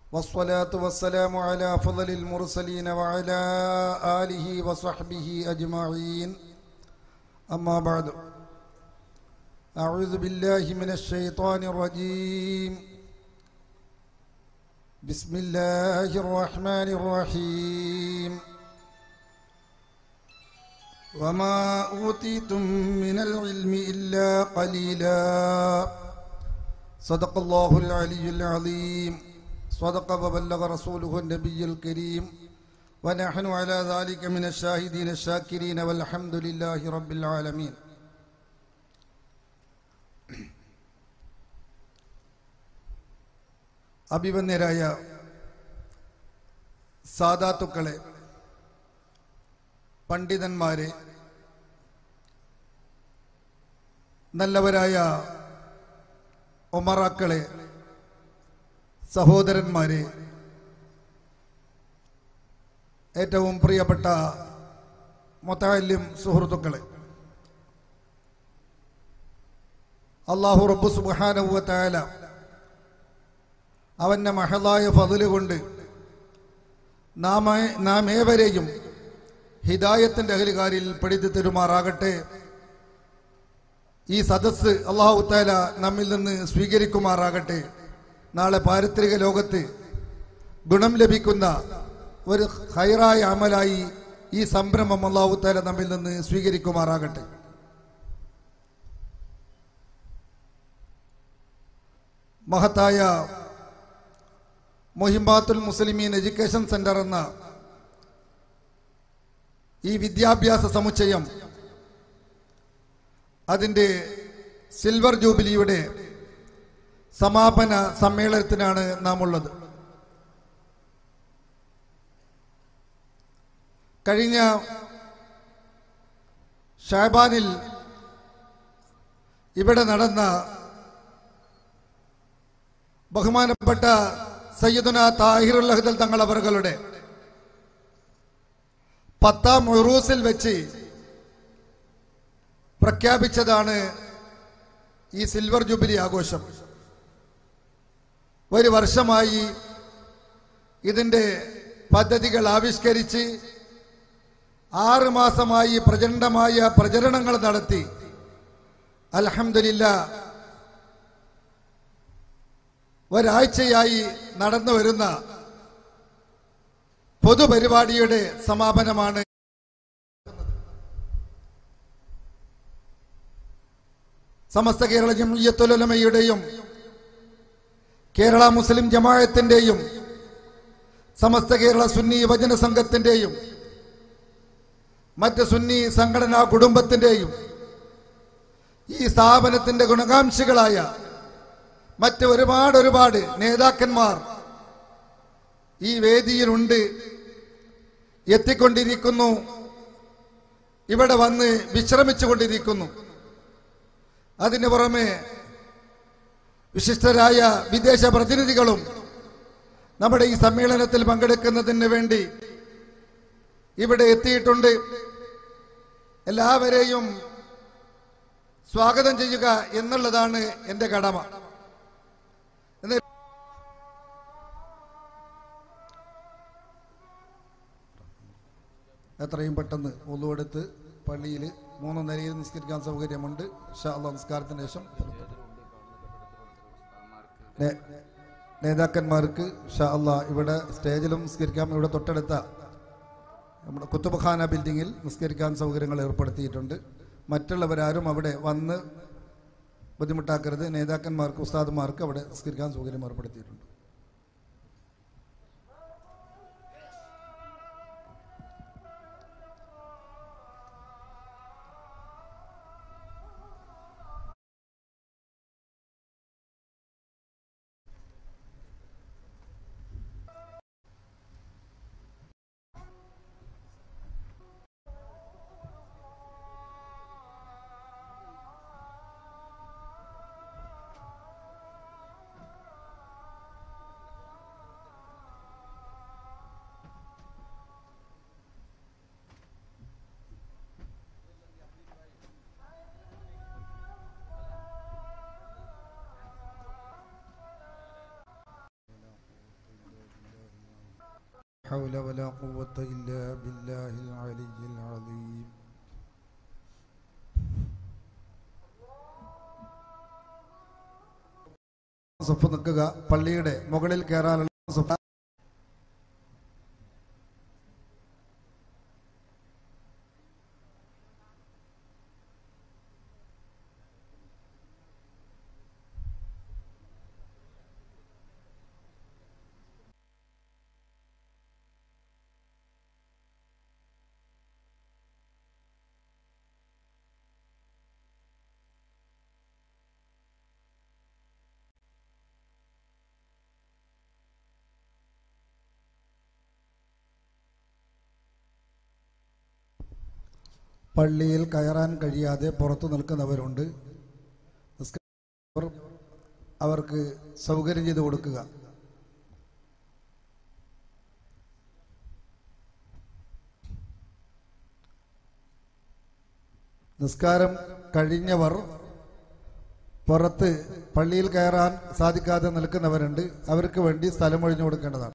والصلاة والسلام على أفضل المرسلين وعلى آله وصحبه أجمعين أما بعد أعوذ بالله من الشيطان الرجيم بسم الله الرحمن الرحيم وما أوتيتم من العلم إلا قليلا صدق الله العلي العظيم صدق وبلغ رسوله النبي الكريم ونحن على ذلك من الشاهدين الشاكرين والحمد لله رب العالمين അഭിവന്യരായ സാദാത്തുക്കളെ പണ്ഡിതന്മാരെ നല്ലവരായ ഒമറാക്കളെ സഹോദരന്മാരെ ഏറ്റവും പ്രിയപ്പെട്ട മൊത്താല്യം സുഹൃത്തുക്കളെ അള്ളാഹു റബ്ബു സുബാനവുവത്തായാല അവൻ്റെ മഹളായ ഫതില് കൊണ്ട് നാം നാം ഏവരെയും ഹിദായത്തിൻ്റെ അഹലുകാരിൽ പെടുത്തി തരുമാറാകട്ടെ ഈ സദസ്സ് അള്ളാഹു താല നമ്മിൽ നിന്ന് സ്വീകരിക്കുമാറാകട്ടെ നാളെ പാരിത്രിക ലോകത്ത് ഗുണം ലഭിക്കുന്ന ഒരു ഹൈറായ അമലായി ഈ സംരംഭം അള്ളാഹു താല നമ്മിൽ നിന്ന് സ്വീകരിക്കുമാറാകട്ടെ മഹത്തായ മൊഹിംബാത്തുൽ മുസ്ലിമീൻ എഡ്യൂക്കേഷൻ സെന്റർ എന്ന ഈ വിദ്യാഭ്യാസ സമുച്ചയം അതിൻ്റെ സിൽവർ ജൂബിലിയുടെ സമാപന സമ്മേളനത്തിനാണ് നാം ഉള്ളത് കഴിഞ്ഞ ഷാബാനിൽ ഇവിടെ നടന്ന ബഹുമാനപ്പെട്ട സയ്യിദുന താഹിറുൽ അഹ്ദൽ തങ്ങൾ അവറുകളുടെ പത്താം ഉറൂസിൽ വെച്ച് പ്രഖ്യാപിച്ചതാണ് ഈ സിൽവർ ജൂബിലി ആഘോഷം ഒരു വർഷമായി ഇതിൻ്റെ പദ്ധതികൾ ആവിഷ്കരിച്ച് ആറ് മാസമായി പ്രചണ്ഡമായ പ്രചരണങ്ങൾ നടത്തി അലഹമില്ല ഒരാഴ്ചയായി നടന്നു വരുന്ന പൊതുപരിപാടിയുടെ സമാപനമാണ് സമസ്ത കേരള ജംഇയ്യത്തുലമയുടെയും കേരള മുസ്ലിം ജമായത്തിന്റെയും സമസ്ത കേരള സുന്നി യുവജന സംഘത്തിന്റെയും മറ്റ് സുന്നി സംഘടനാ കുടുംബത്തിന്റെയും ഈ സ്ഥാപനത്തിന്റെ ഗുണകാംക്ഷികളായ മറ്റ് ഒരുപാട് ഒരുപാട് നേതാക്കന്മാർ ഈ വേദിയിലുണ്ട് എത്തിക്കൊണ്ടിരിക്കുന്നു ഇവിടെ വന്ന് വിശ്രമിച്ചു കൊണ്ടിരിക്കുന്നു അതിന് പുറമെ വിശിഷ്ടരായ വിദേശ പ്രതിനിധികളും നമ്മുടെ ഈ സമ്മേളനത്തിൽ പങ്കെടുക്കുന്നതിന് വേണ്ടി ഇവിടെ എത്തിയിട്ടുണ്ട് എല്ലാവരെയും സ്വാഗതം ചെയ്യുക എന്നുള്ളതാണ് എൻ്റെ കടമ എന്ന് എത്രയും പെട്ടെന്ന് ഒന്നുകൊടുത്ത് പള്ളിയിൽ മൂന്ന് നിലയിൽ നിസ്കരിക്കാൻ സൗകര്യമുണ്ട് ഷാ അള്ളാഹ് നിസ്കാരത്തിന് ശേഷം നേ- നേതാക്കന്മാർക്ക് ഷാ അള്ളാഹ് ഇവിടെ സ്റ്റേജിലും നിസ്കരിക്കാം ഇവിടെ തൊട്ടടുത്ത നമ്മുടെ കുത്തുബഖാന ബിൽഡിങ്ങിൽ നിസ്കരിക്കാൻ സൗകര്യങ്ങൾ ഏർപ്പെടുത്തിയിട്ടുണ്ട് മറ്റുള്ളവരാരും അവിടെ വന്ന് ബുദ്ധിമുട്ടാക്കരുത് നേതാക്കന്മാർക്ക് ഉസ്താദുമാർക്ക് അവിടെ നിസ്കരിക്കാൻ സൗകര്യം ഏർപ്പെടുത്തിയിട്ടുണ്ട് حول ولا قوة إلا بالله العلي العظيم സഫ് നിൽക്കുക പള്ളിയുടെ മുകളിൽ കയറാനുള്ള സഫ് പള്ളിയിൽ കയറാൻ കഴിയാതെ പുറത്തു നിൽക്കുന്നവരുണ്ട് നിസ്കാര- അവർക്ക് സൗകര്യം ചെയ്ത് കൊടുക്കുക നിസ്കാരം കഴിഞ്ഞവർ പുറത്ത് പള്ളിയിൽ കയറാൻ സാധിക്കാതെ നിൽക്കുന്നവരുണ്ട് അവർക്ക് വേണ്ടി സ്ഥലം ഒഴിഞ്ഞു കൊടുക്കേണ്ടതാണ്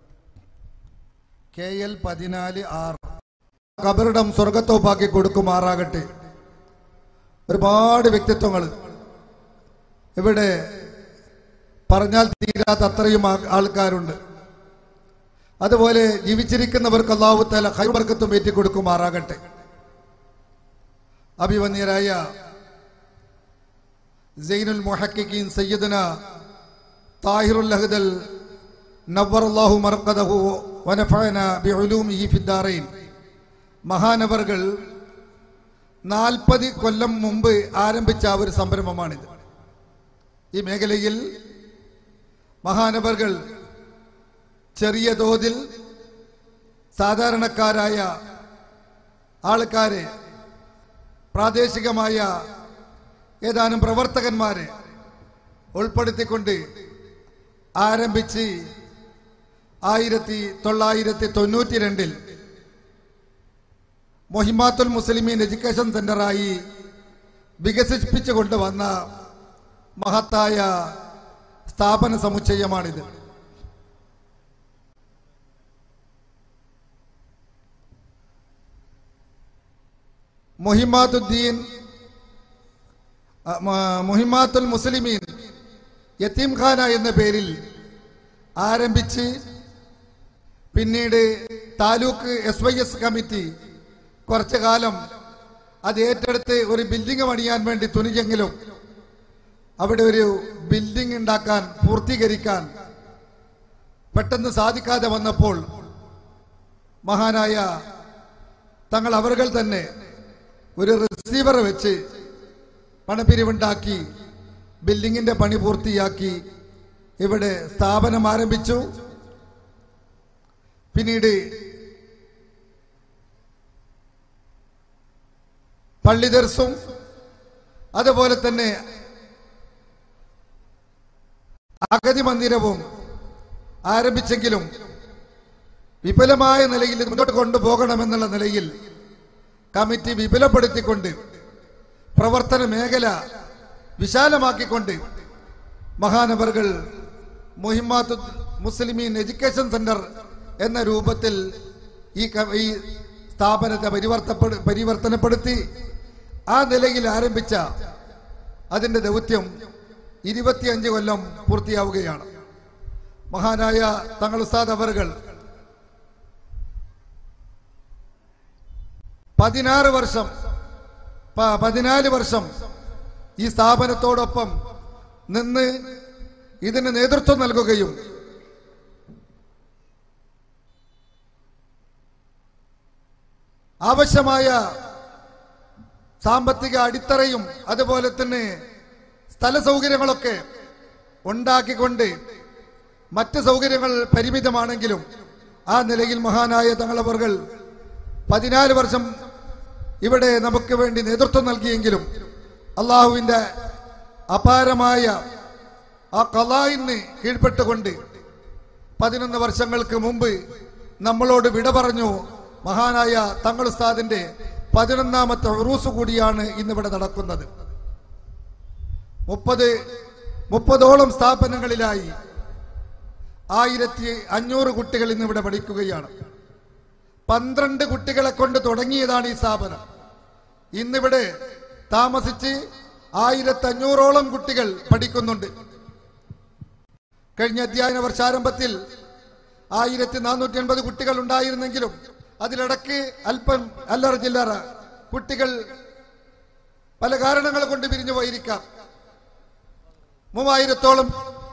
കെ എൽ പതിനാല് ആറ് കബറിടം സ്വർഗത്തോപ്പാക്കി കൊടുക്കുമാറാകട്ടെ ഒരുപാട് വ്യക്തിത്വങ്ങൾ ഇവിടെ പറഞ്ഞാൽ തീരാത്ത അത്രയും ആ- ആൾക്കാരുണ്ട് അതുപോലെ ജീവിച്ചിരിക്കുന്നവർക്ക് അള്ളാഹു തല ഹൈബർക്കത്തും ഏറ്റിക്കൊടുക്കുമാറാകട്ടെ അഭിവന്യരായ സൈനുൽ മുഹക്കിൻ സയ്യിദന താഹിറുൽ അഹ്ദൽ നവർ അള്ളാഹു മർക്കദഹു വനഫഅന ബിഉലൂമിഹി ഫിദ്ദാറൈൻ മഹാനവറുകൾ നാൽപ്പത് കൊല്ലം മുമ്പ് ആരംഭിച്ച ഒരു സംരംഭമാണിത് ഈ മേഖലയിൽ മഹാനവറുകൾ ചെറിയ തോതിൽ സാധാരണക്കാരായ ആൾക്കാരെ പ്രാദേശികമായ ഏതാനും പ്രവർത്തകന്മാരെ ഉൾപ്പെടുത്തിക്കൊണ്ട് ആരംഭിച്ച് ആയിരത്തി തൊള്ളായിരത്തി തൊണ്ണൂറ്റി രണ്ടിൽ മൊഹിമാത്തുൽ മുസ്ലിമീൻ എഡ്യൂക്കേഷൻ സെന്ററായി വികസിപ്പിച്ചു കൊണ്ടുവന്ന മഹത്തായ സ്ഥാപന സമുച്ചയമാണിത് മൊഹിമാത്തുദ്ദീൻ അ, മ- മുഹിമാത്തുൽ മുസ്ലിമീൻ യത്തീംഖാന എന്ന പേരിൽ ആരംഭിച്ച് പിന്നീട് taluk S Y S committee കുറച്ചു കാലം അത് ഏറ്റെടുത്ത് ഒരു ബിൽഡിംഗ് പണിയാൻ വേണ്ടി തുനിഞ്ഞെങ്കിലും അവിടെ ഒരു ബിൽഡിംഗ് ഉണ്ടാക്കാൻ പൂർത്തീകരിക്കാൻ പെട്ടെന്ന് സാധിക്കാതെ വന്നപ്പോൾ മഹാനായ തങ്ങൾ അവർകൾ തന്നെ ഒരു റിസീവർ വെച്ച് പണപ്പിരിവുണ്ടാക്കി ബിൽഡിങ്ങിന്റെ പണി പൂർത്തിയാക്കി ഇവിടെ സ്ഥാപനം ആരംഭിച്ചു പിന്നീട് പള്ളി ദർസും അതുപോലെ തന്നെ അഗതി മന്ദിരവും ആരംഭിച്ചെങ്കിലും വിപുലമായ നിലയിൽ ഇത് മുന്നോട്ട് കൊണ്ടുപോകണമെന്നുള്ള നിലയിൽ കമ്മിറ്റി വിപുലപ്പെടുത്തിക്കൊണ്ട് പ്രവർത്തന മേഖല വിശാലമാക്കിക്കൊണ്ട് മഹാനവറുകൾ മുഹിമാത്ത് മുസ്ലിമീൻ എഡ്യൂക്കേഷൻ സെന്റർ എന്ന രൂപത്തിൽ ഈ ക- ഈ സ്ഥാപനത്തെ പരിവർത്തപ്പെട് പരിവർത്തനപ്പെടുത്തി ആ നിലയിൽ ആരംഭിച്ച അതിന്റെ ദൗത്യം ഇരുപത്തിയഞ്ച് കൊല്ലം പൂർത്തിയാവുകയാണ് മഹാനായ തങ്ങൾ ഉസ്താദ് അവറുകൾ പതിനാറ് വർഷം പ- പതിനാല് വർഷം ഈ സ്ഥാപനത്തോടൊപ്പം നിന്ന് ഇതിന് നേതൃത്വം നൽകുകയും ആവശ്യമായ സാമ്പത്തിക അടിത്തറയും അതുപോലെ തന്നെ സ്ഥല സൗകര്യങ്ങളൊക്കെ ഉണ്ടാക്കിക്കൊണ്ട് മറ്റ് സൗകര്യങ്ങൾ പരിമിതമാണെങ്കിലും ആ നിലയിൽ മഹാനായ തങ്ങളവറുകൾ പതിനാല് വർഷം ഇവിടെ നമുക്ക് വേണ്ടി നേതൃത്വം നൽകിയെങ്കിലും അള്ളാഹുവിന്റെ അപാരമായ ആ കലായിന് കീഴ്പ്പെട്ടുകൊണ്ട് പതിനൊന്ന് വർഷങ്ങൾക്ക് മുമ്പ് നമ്മളോട് വിട പറഞ്ഞു മഹാനായ തങ്ങൾ ഉസ്താദിന്റെ പതിനൊന്നാമത്തെ ഉറൂസ് കൂടിയാണ് ഇന്നിവിടെ നടക്കുന്നത് മുപ്പത് മുപ്പതോളം സ്ഥാപനങ്ങളിലായി ആയിരത്തി അഞ്ഞൂറ് കുട്ടികൾ ഇന്ന് ഇവിടെ പഠിക്കുകയാണ് പന്ത്രണ്ട് കുട്ടികളെ കൊണ്ട് തുടങ്ങിയതാണ് ഈ സ്ഥാപനം ഇന്നിവിടെ താമസിച്ച് ആയിരത്തി അഞ്ഞൂറോളം കുട്ടികൾ പഠിക്കുന്നുണ്ട് കഴിഞ്ഞ അധ്യയന വർഷാരംഭത്തിൽ ആയിരത്തി നാനൂറ്റി എൺപത് കുട്ടികൾ ഉണ്ടായിരുന്നെങ്കിലും അതിലിടക്ക് അല്പം അല്ലറ ചില്ലറ കുട്ടികൾ പല കാരണങ്ങൾ കൊണ്ട് പിരിഞ്ഞു പോയിരിക്കാം മൂവായിരത്തോളം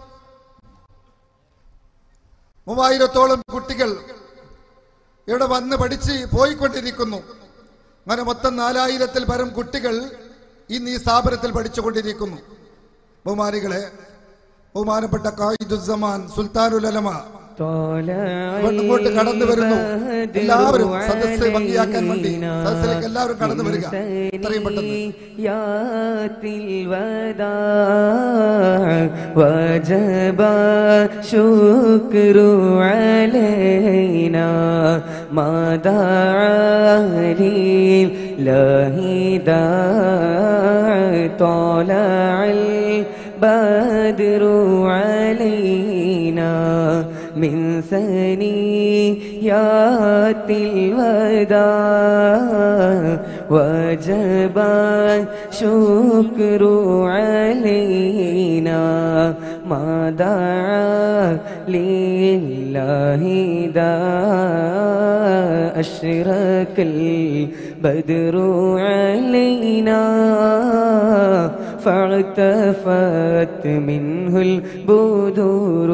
മൂവായിരത്തോളം കുട്ടികൾ ഇവിടെ വന്ന് പഠിച്ച് പോയിക്കൊണ്ടിരിക്കുന്നു അങ്ങനെ മൊത്തം നാലായിരത്തിൽ പരം കുട്ടികൾ ഇന്ന് ഈ സ്ഥാപനത്തിൽ പഠിച്ചുകൊണ്ടിരിക്കുന്നു ബഹുമാനികളെ ബഹുമാനപ്പെട്ട കായിദുസമാൻ സുൽത്താനുലമ ഇങ്ങോട്ട് കടന്നു വരുന്നു എല്ലാവരും സദസ്സ് ഭംഗിയാക്കാൻ വേണ്ടി സദസ്സിലേക്ക് എല്ലാവരും കടന്നു വരിക ഇത്രയും പെട്ടെന്ന് وجب شكر علينا ما دعا لله داع طلع البدر علينا من ثنيات الوداع وجب شكر علينا ما دعا لله داع أشرك البدر علينا فاعتفت منه البدور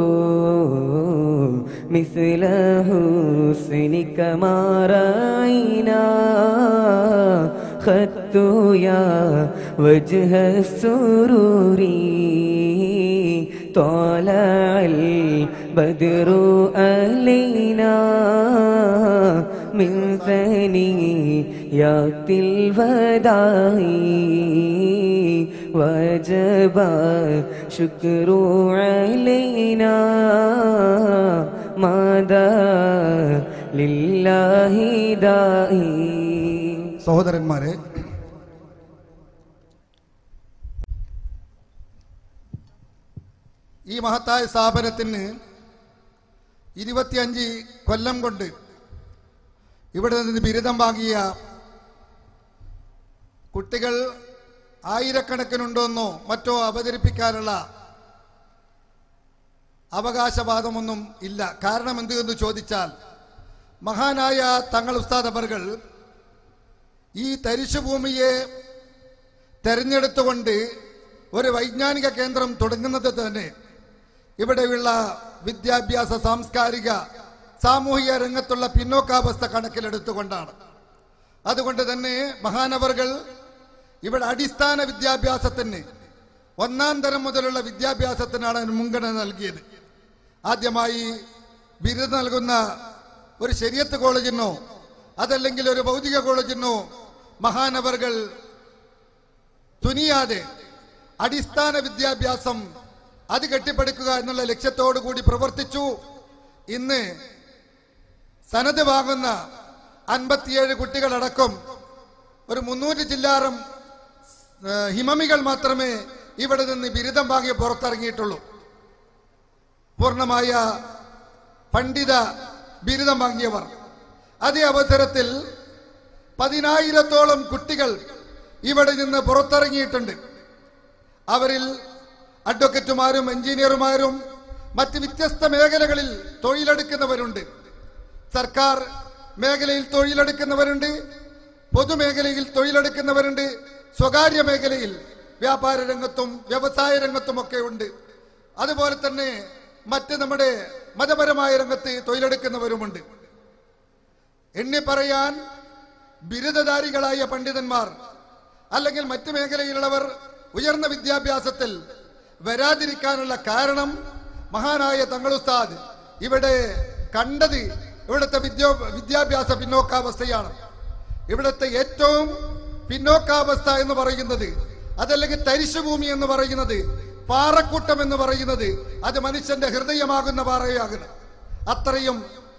مثل حسنك ما رأينا خدت يا وجه السرور طلع البدر علينا من ثنيات الوداع وجب شكر علينا ماذا لله داعي സഹോദരന്മാരെ ഈ മഹത്തായ സ്ഥാപനത്തിന് ഇരുപത്തിയഞ്ച് കൊല്ലം കൊണ്ട് ഇവിടെ നിന്ന് ബിരുദം വാങ്ങിയ കുട്ടികൾ ആയിരക്കണക്കിനുണ്ടോന്നോ മറ്റോ അവതരിപ്പിക്കാനുള്ള അവകാശവാദമൊന്നും ഇല്ല കാരണം എന്ത് എന്ന് ചോദിച്ചാൽ മഹാനായ തങ്ങൾ ഉസ്താദ് അവർകൾ ഈ തരിശുഭൂമിയെ തെരഞ്ഞെടുത്തുകൊണ്ട് ഒരു വൈജ്ഞാനിക കേന്ദ്രം തുടങ്ങുന്നത് തന്നെ ഇവിടെയുള്ള വിദ്യാഭ്യാസ സാംസ്കാരിക സാമൂഹിക രംഗത്തുള്ള പിന്നോക്കാവസ്ഥ കണക്കിലെടുത്തുകൊണ്ടാണ് അതുകൊണ്ട് തന്നെ മഹാനവറുകൾ ഇവിടെ അടിസ്ഥാന വിദ്യാഭ്യാസത്തിന് ഒന്നാം തരം മുതലുള്ള വിദ്യാഭ്യാസത്തിനാണ് അതിന് മുൻഗണന നൽകിയത് ആദ്യമായി ബിരുദം നൽകുന്ന ഒരു ശരിയത്ത് കോളേജിനോ അതല്ലെങ്കിൽ ഒരു ഭൗതിക കോളേജിനോ മഹാനവറുകൾ തുനിയാതെ അടിസ്ഥാന വിദ്യാഭ്യാസം അത് കെട്ടിപ്പടുക്കുക എന്നുള്ള ലക്ഷ്യത്തോടു കൂടി പ്രവർത്തിച്ചു ഇന്ന് സനത് വാങ്ങുന്ന അൻപത്തിയേഴ് കുട്ടികളടക്കം ഒരു മുന്നൂറ് ചില്ലാറും ഏഹ്, ഹിമമികൾ മാത്രമേ ഇവിടെ നിന്ന് ബിരുദം വാങ്ങി പുറത്തിറങ്ങിയിട്ടുള്ളൂ പൂർണ്ണമായ പണ്ഡിത ബിരുദം വാങ്ങിയവർ അതേ അവസരത്തിൽ പതിനായിരത്തോളം കുട്ടികൾ ഇവിടെ നിന്ന് പുറത്തിറങ്ങിയിട്ടുണ്ട് അവരിൽ അഡ്വക്കറ്റുമാരും എഞ്ചിനീയർമാരും മറ്റ് വ്യത്യസ്ത മേഖലകളിൽ തൊഴിലെടുക്കുന്നവരുണ്ട് സർക്കാർ മേഖലയിൽ തൊഴിലെടുക്കുന്നവരുണ്ട് പൊതുമേഖലയിൽ തൊഴിലെടുക്കുന്നവരുണ്ട് സ്വകാര്യ മേഖലയിൽ വ്യാപാര രംഗത്തും വ്യവസായ രംഗത്തും ഒക്കെ ഉണ്ട് അതുപോലെ തന്നെ മറ്റ് നമ്മുടെ മതപരമായ രംഗത്ത് തൊഴിലെടുക്കുന്നവരുമുണ്ട് എണ്ണി പറയാൻ ബിരുദധാരികളായ പണ്ഡിതന്മാർ അല്ലെങ്കിൽ മറ്റു മേഖലയിലുള്ളവർ ഉയർന്ന വിദ്യാഭ്യാസത്തിൽ വരാതിരിക്കാനുള്ള കാരണം മഹാനായ തങ്ങളുസ്താദ് ഇവിടെ കണ്ടത് ഇവിടുത്തെ വിദ്യോ വിദ്യാഭ്യാസ പിന്നോക്കാവസ്ഥയാണ് ഇവിടുത്തെ ഏറ്റവും പിന്നോക്കാവസ്ഥ എന്ന് പറയുന്നത് അതല്ലെങ്കിൽ തരിശുഭൂമി എന്ന് പറയുന്നത് പാറക്കൂട്ടം എന്ന് പറയുന്നത് അത് മനുഷ്യന്റെ ഹൃദയമാകുന്ന പാറയാകുന്നു അത്രയും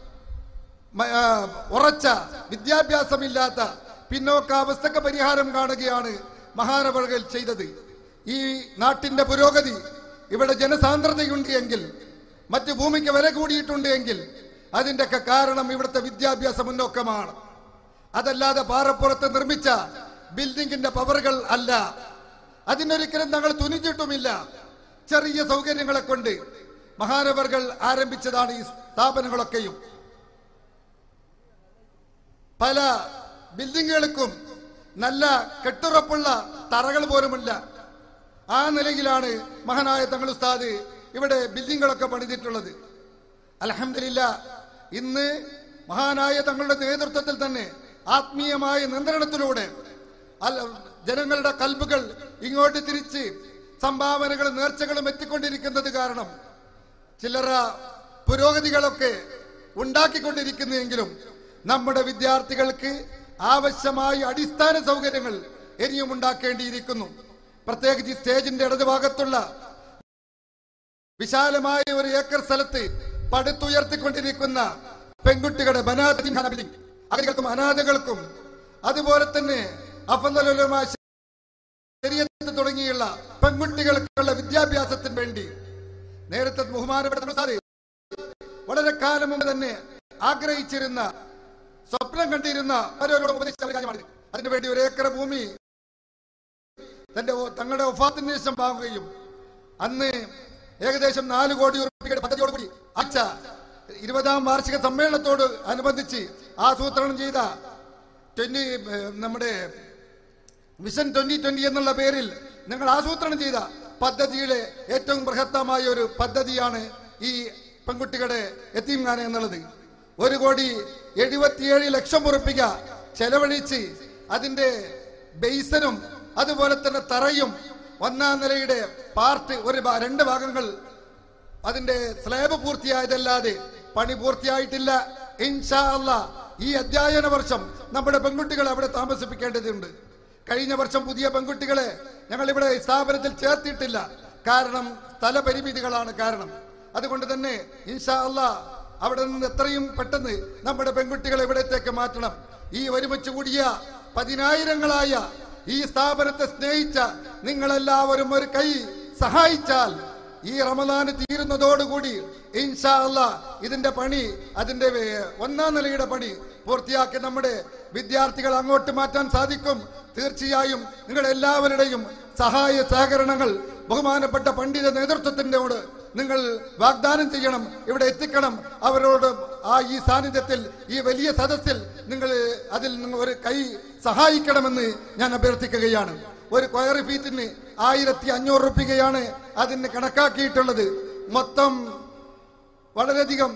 മ- ആ, ഉറച്ച വിദ്യാഭ്യാസമില്ലാത്ത പിന്നോക്കാവസ്ഥക്ക് പരിഹാരം കാണുകയാണ് മഹാനവറുകൾ ചെയ്തത് ഈ നാട്ടിന്റെ പുരോഗതി ഇവിടെ ജനസാന്ദ്രതയുണ്ട് എങ്കിൽ മറ്റ് ഭൂമിക്ക് വില കൂടിയിട്ടുണ്ട് എങ്കിൽ അതിൻ്റെയൊക്കെ കാരണം ഇവിടുത്തെ വിദ്യാഭ്യാസ മുന്നോക്കമാണ് അതല്ലാതെ പാറപ്പുറത്ത് നിർമ്മിച്ച ബിൽഡിങ്ങിന്റെ പവറുകൾ അല്ല അതിനൊരിക്കലും ഞങ്ങൾ തുനിഞ്ഞിട്ടുമില്ല ചെറിയ സൗകര്യങ്ങളെ കൊണ്ട് മഹാനവർകൾ ആരംഭിച്ചതാണ് ഈ സ്ഥാപനങ്ങളൊക്കെയും പല ബിൽഡിങ്ങുകൾക്കും നല്ല കെട്ടുറപ്പുള്ള തറകൾ പോലുമില്ല ആ നിലയിലാണ് മഹാനായ തങ്ങൾ ഉസ്താദ് ഇവിടെ ബിൽഡിങ്ങുകളൊക്കെ പണിതിട്ടുള്ളത് അലഹമില്ല ഇന്ന് മഹാനായ തങ്ങളുടെ നേതൃത്വത്തിൽ തന്നെ ആത്മീയമായ നിയന്ത്രണത്തിലൂടെ അല്ല- ജനങ്ങളുടെ കൽബുകൾ ഇങ്ങോട്ട് തിരിച്ച് സംഭാവനകളും നേർച്ചകളും എത്തിക്കൊണ്ടിരിക്കുന്നത് കാരണം ചില്ലറ പുരോഗതികളൊക്കെ ഉണ്ടാക്കിക്കൊണ്ടിരിക്കുന്നെങ്കിലും നമ്മുടെ വിദ്യാർത്ഥികൾക്ക് ആവശ്യമായ അടിസ്ഥാന സൗകര്യങ്ങൾ ഇനിയും ഉണ്ടാക്കേണ്ടിയിരിക്കുന്നു പ്രത്യേകിച്ച് ഈ സ്റ്റേജിന്റെ ഇടതുഭാഗത്തുള്ള വിശാലമായ ഒരു ഏക്കർ സ്ഥലത്ത് പടുത്തുയർത്തിക്കൊണ്ടിരിക്കുന്ന പെൺകുട്ടികളുടെ ബനാത്തി അഗതികൾക്കും അനാഥകൾക്കും അതുപോലെ തന്നെ അഫന്തലുലമാ ശരീരത്ത് തുടങ്ങിയുള്ള പെൺകുട്ടികൾക്കുള്ള വിദ്യാഭ്യാസത്തിന് വേണ്ടി നേരത്തെ ബഹുമാനപ്പെട്ട ഉസ്താദ് വളരെ കാലം മുമ്പ് തന്നെ ആഗ്രഹിച്ചിരുന്ന സ്വപ്നം കണ്ടിരുന്ന ഓരോരോടും ഉപദേശിച്ച ഒരു കാര്യമാണ് അതിനുവേണ്ടി ഒരു ഏക്കർ ഭൂമി തന്റെ ഒ- തങ്ങളുടെ ഒഫാത്തിന് ശേഷം വാങ്ങുകയും അന്ന് ഏകദേശം നാല് കോടി രൂപയുടെ പദ്ധതിയോടുകൂടി ആഴ്ച ഇരുപതാം വാർഷിക സമ്മേളനത്തോട് അനുബന്ധിച്ച് ആസൂത്രണം ചെയ്ത ട്വന്റി നമ്മുടെ മിഷൻ ട്വന്റി ട്വന്റി എന്നുള്ള പേരിൽ നിങ്ങൾ ആസൂത്രണം ചെയ്ത പദ്ധതിയിലെ ഏറ്റവും ബൃഹത്തമായ ഒരു പദ്ധതിയാണ് ഈ പെൺകുട്ടികളുടെ എത്തീംഖാന എന്നുള്ളത് ഒരു കോടി എഴുപത്തിയേഴ് ലക്ഷം ഉറപ്പിക ചെലവഴിച്ച് അതിന്റെ ബേസനും അതുപോലെ തന്നെ തറയും ഒന്നാം നിലയുടെ പാർട്ട് ഒരു ഭാ- രണ്ട് ഭാഗങ്ങൾ അതിന്റെ സ്ലാബ് പൂർത്തിയായതല്ലാതെ പണി പൂർത്തിയായിട്ടില്ല ഇൻഷാ അല്ലാ ഈ അധ്യയന വർഷം നമ്മുടെ പെൺകുട്ടികളെ അവിടെ താമസിപ്പിക്കേണ്ടതുണ്ട് കഴിഞ്ഞ വർഷം പുതിയ പെൺകുട്ടികളെ ഞങ്ങൾ ഇവിടെ ഈ സ്ഥാപനത്തിൽ ചേർത്തിട്ടില്ല കാരണം സ്ഥലപരിമിതികളാണ് കാരണം അതുകൊണ്ട് തന്നെ ഇൻഷാ അല്ലാ അവിടെ നിന്ന് എത്രയും പെട്ടെന്ന് നമ്മുടെ പെൺകുട്ടികളെ ഇവിടത്തേക്ക് മാറ്റണം ഈ ഒരുമിച്ച് കൂടിയ പതിനായിരങ്ങളായ ഈ സ്ഥാപനത്തെ സ്നേഹിച്ച നിങ്ങളെല്ലാവരും ഒരു കൈ സഹായിച്ചാൽ ഈ റമദാന് തീരുന്നതോടുകൂടി ഇൻഷാ അല്ലാ ഇതിന്റെ പണി അതിന്റെ വേ- ഒന്നാം നിലയുടെ പണി പൂർത്തിയാക്കി നമ്മുടെ വിദ്യാർത്ഥികൾ അങ്ങോട്ട് മാറ്റാൻ സാധിക്കും തീർച്ചയായും നിങ്ങൾ എല്ലാവരുടെയും സഹായ സഹകരണങ്ങൾ ബഹുമാനപ്പെട്ട പണ്ഡിത നേതൃത്വത്തിനോട് നിങ്ങൾ വാഗ്ദാനം ചെയ്യണം ഇവിടെ എത്തിക്കണം അവരോട് ആ ഈ സാന്നിധ്യത്തിൽ ഈ വലിയ സദസ്സിൽ നിങ്ങൾ അതിൽ നിങ്ങൾ ഒരു കൈ സഹായിക്കണമെന്ന് ഞാൻ അഭ്യർത്ഥിക്കുകയാണ് ഒരു സ്ക്വയർ ഫീറ്റിന് ആയിരത്തി അഞ്ഞൂറ് റുപ്യയാണ് അതിന് കണക്കാക്കിയിട്ടുള്ളത് മൊത്തം വളരെയധികം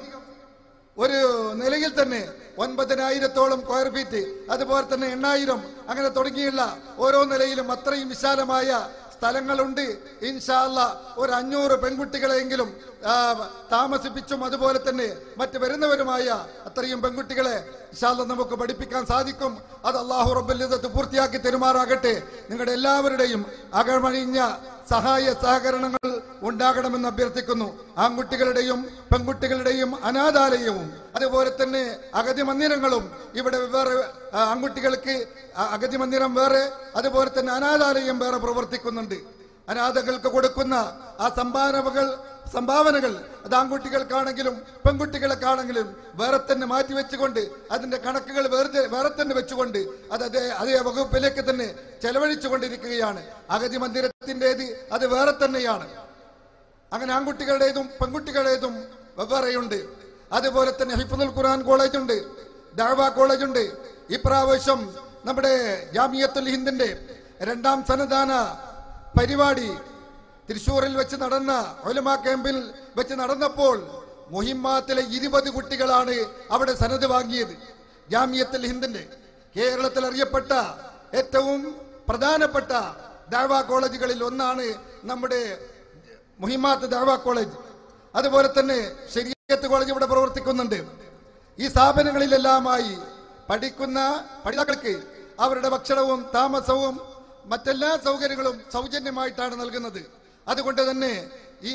ഒരു നിലയിൽ തന്നെ ഒൻപതിനായിരത്തോളം സ്ക്വയർ ഫീറ്റ് അതുപോലെ തന്നെ എണ്ണായിരം അങ്ങനെ തുടങ്ങിയുള്ള ഓരോ നിലയിലും അത്രയും വിശാലമായ സ്ഥലങ്ങളുണ്ട് ഇൻഷാല്ല ഒരു അഞ്ഞൂറ് പെൺകുട്ടികളെങ്കിലും ആ, താമസിപ്പിച്ചും അതുപോലെ തന്നെ മറ്റ് വരുന്നവരുമായ അത്രയും പെൺകുട്ടികളെ ഇൻഷാല്ല നമുക്ക് പഠിപ്പിക്കാൻ സാധിക്കും അത് അള്ളാഹു റബ്ബുലിദത്ത് പൂർത്തിയാക്കി തെരുമാറാകട്ടെ നിങ്ങളുടെ എല്ലാവരുടെയും അകമഴിഞ്ഞ സഹായ സഹകരണങ്ങൾ ഉണ്ടാകണമെന്ന് അഭ്യർത്ഥിക്കുന്നു ആൺകുട്ടികളുടെയും പെൺകുട്ടികളുടെയും അനാഥാലയവും അതുപോലെ തന്നെ അഗതി മന്ദിരങ്ങളും ഇവിടെ വേറെ ആ, ആൺകുട്ടികൾക്ക് അ- അഗതി മന്ദിരം വേറെ അതുപോലെ തന്നെ അനാഥാലയം വേറെ പ്രവർത്തിക്കുന്നുണ്ട് അനാഥകൾക്ക് കൊടുക്കുന്ന ആ സംഭാവനകൾ സംഭാവനകൾ അത് ആൺകുട്ടികൾക്കാണെങ്കിലും പെൺകുട്ടികൾക്കാണെങ്കിലും വേറെ തന്നെ മാറ്റി വെച്ചുകൊണ്ട് അതിന്റെ കണക്കുകൾ വേറെ വേറെ തന്നെ വെച്ചുകൊണ്ട് അത് അതേ അതേ വകുപ്പിലേക്ക് തന്നെ ചെലവഴിച്ചുകൊണ്ടിരിക്കുകയാണ് അഗതി മന്ദിരത്തിൻ്റെത് അത് വേറെ തന്നെയാണ് അങ്ങനെ ആൺകുട്ടികളുടേതും പെൺകുട്ടികളുടേതും വെവ്വേറെയുണ്ട് അതുപോലെ തന്നെ ഹിഫുൽ ഖുർആൻ കോളേജ് ഉണ്ട് ദാവ കോളേജ് ഉണ്ട് ഇപ്രാവശ്യം നമ്മുടെ ജാമിയത്തുൽ ഹിന്ദിന്റെ രണ്ടാം സന്നദ്ധാന പരിപാടി തൃശൂരിൽ വെച്ച് നടന്ന ഒലമ ക്യാമ്പിൽ വെച്ച് നടന്നപ്പോൾ മുഹിമ്മാത്തിലെ ഇരുപത് കുട്ടികളാണ് അവിടെ സനത് വാങ്ങിയത് ജാമിയത്തുൽ ഹിന്ദിന്റെ കേരളത്തിൽ അറിയപ്പെട്ട ഏറ്റവും പ്രധാനപ്പെട്ട ദാവ കോളേജുകളിൽ ഒന്നാണ് നമ്മുടെ മുഹിമാത്ത് ദാവ കോളേജ് അതുപോലെ തന്നെ ശരീരത്ത് കോളേജ് ഇവിടെ പ്രവർത്തിക്കുന്നുണ്ട് ഈ സ്ഥാപനങ്ങളിലെല്ലാമായി പഠിക്കുന്ന പഠിതാക്കൾക്ക് അവരുടെ ഭക്ഷണവും താമസവും മറ്റെല്ലാ സൗകര്യങ്ങളും സൗജന്യമായിട്ടാണ് നൽകുന്നത് അതുകൊണ്ട് തന്നെ ഈ